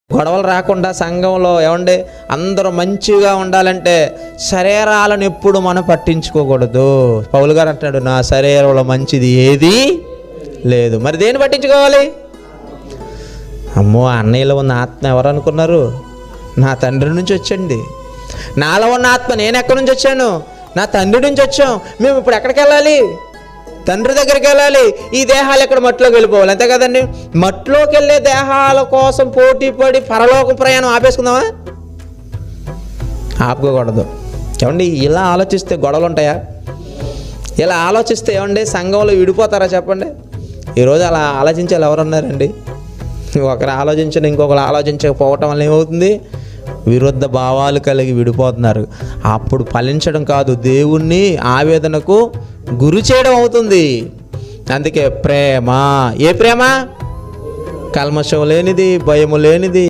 గొడవలు రాకుండా సంఘంలో ఏమండి అందరూ మంచిగా ఉండాలంటే శరీరాలను ఎప్పుడు మనం పట్టించుకోకూడదు పౌలు గారు అంటాడు నా శరీరంలో మంచిది ఏది లేదు మరి దేన్ని పట్టించుకోవాలి అమ్మో ఆ అన్నయ్యలో ఉన్న ఆత్మ ఎవరు అనుకున్నారు నా తండ్రి నుంచి వచ్చండి నాలో ఉన్న ఆత్మ నేను ఎక్కడి నుంచి వచ్చాను నా తండ్రి నుంచి వచ్చాం మేము ఇప్పుడు ఎక్కడికి వెళ్ళాలి తండ్రి దగ్గరికి వెళ్ళాలి ఈ దేహాలు ఎక్కడ మట్టిలోకి వెళ్ళిపోవాలి అంతే కదండి మట్టిలోకి వెళ్ళే దేహాల కోసం పోటీ పడి పరలోక ప్రయాణం ఆపేసుకుందామా ఆపుకోకూడదు ఏమండి ఇలా ఆలోచిస్తే గొడవలు ఉంటాయా ఇలా ఆలోచిస్తే ఏమండి సంఘంలో విడిపోతారా చెప్పండి ఈరోజు అలా ఆలోచించే వాళ్ళు ఎవరున్నారండి ఒకరు ఆలోచించిన ఇంకొకరు ఆలోచించకపోవటం వల్ల ఏమవుతుంది విరుద్ధ భావాలు కలిగి విడిపోతున్నారు అప్పుడు ఫలించడం కాదు దేవుణ్ణి ఆవేదనకు గురి చేయడం అవుతుంది అందుకే ప్రేమ ఏ ప్రేమ కల్మషం లేనిది భయము లేనిది